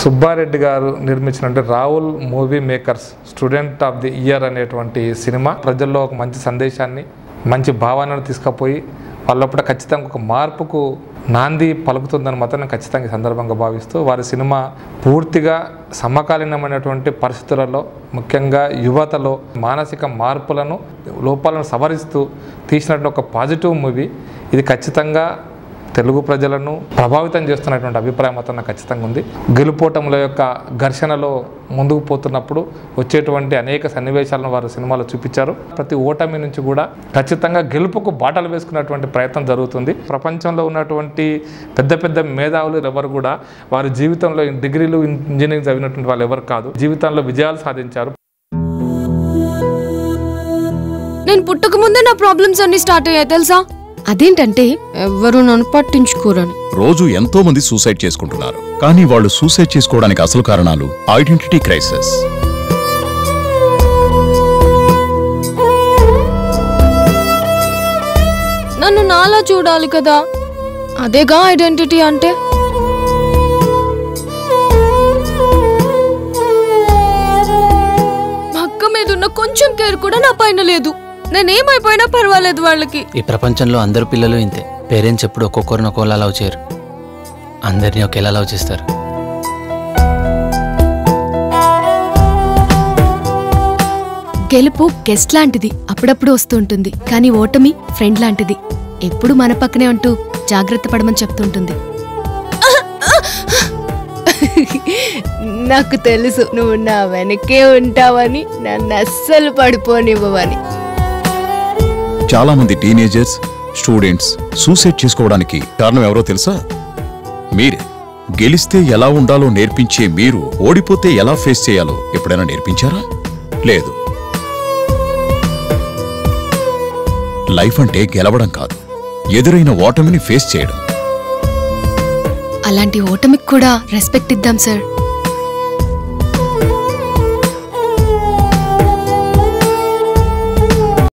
సుబ్బారెడ్డి గారు నిర్మించినటువంటి Rahul movie makers student of the year అనేటువంటి సినిమా ప్రజల్లో ఒక మంచి సందేశాన్ని మంచి భావనను తీసుకుపోయి వాళ్ళప్పుడు ఖచ్చితంగా ఒక మార్పుకు నాంది పలుకుతుందని మాత్రం నేను ఖచ్చితంగా ఈ సందర్భంగా భావిస్తూ వారి సినిమా పూర్తిగా సమకాలీనమైనటువంటి పరిస్థితులలో ముఖ్యంగా యువతలో మానసిక మార్పులను లోపాలను సవరిస్తూ తీసినటువంటి ఒక పాజిటివ్ మూవీ ఇది ఖచ్చితంగా తెలుగు ప్రజలను ప్రభావితం చేస్తున్నటువంటి అభిప్రాయం మాత్రం నాకు ఖచ్చితంగా ఉంది గెలుపోటముల యొక్క ఘర్షణలో ముందుకు పోతున్నప్పుడు వచ్చేటువంటి అనేక సన్నివేశాలను వారు సినిమాలో చూపించారు ప్రతి ఓటమి నుంచి కూడా ఖచ్చితంగా గెలుపుకు బాటలు వేసుకున్నటువంటి ప్రయత్నం జరుగుతుంది ప్రపంచంలో ఉన్నటువంటి పెద్ద పెద్ద మేధావులు ఎవరు కూడా వారి జీవితంలో డిగ్రీలు ఇంజనీరింగ్ చదివినటువంటి వాళ్ళు ఎవరు కాదు జీవితంలో విజయాలు సాధించారు నేను పుట్టక ముందే నా ప్రాబ్లమ్స్ అన్ని స్టార్ట్ అయ్యాయి తెలుసా అదేంటంటే ఎవరు నన్ను పట్టించుకోరని రోజు ఎంతో మంది సూసైడ్ చేసుకుంటున్నారు కానీ వాళ్ళు సూసైడ్ చేసుకోవడానికి అసలు కారణాలు ఐడెంటిటీ క్రైసిస్ నన్ను నాలా చూడాలి కదా అదేగా ఐడెంటిటీ అంటే మా అక్క మీద ఉన్న కొంచెం కేర్ కూడా నా పైన లేదు నేనేమైపోయినా పర్వాలేదు వాళ్ళకి ఈ ప్రపంచంలో అందరు పిల్లలు ఇంతే పేరెంట్స్ ఎప్పుడు ఒక్కొక్కరిని ఒక్కోలా లవ్ చేయరు అందరినీ ఒకేలా లవ్ చేస్తారు గెలుపు గెస్ట్ లాంటిది అప్పుడప్పుడు వస్తుంటుంది కానీ ఓటమి ఫ్రెండ్ లాంటిది ఎప్పుడు మన పక్కనే ఉంటూ జాగ్రత్త పడమని చెప్తుంటుంది నాకు తెలుసు నువ్వు నా వెనకే ఉంటావని నన్ను అస్సలు పడిపోనివ్వవని చాలా మంది టీనేజర్స్ స్టూడెంట్స్ సూసైడ్ చేసుకోవడానికి కారణం ఎవరో తెలుసా మీరే గెలిస్తే ఎలా ఉండాలో నేర్పించే మీరు ఓడిపోతే ఎలా ఫేస్ చేయాలో ఎప్పుడైనా నేర్పించారా లేదు లైఫ్ అంటే గెలవడం కాదు ఎదురైన ఓటమిని ఫేస్ చేయడం అలాంటి ఓటమికి కూడా రెస్పెక్ట్ ఇద్దాం సార్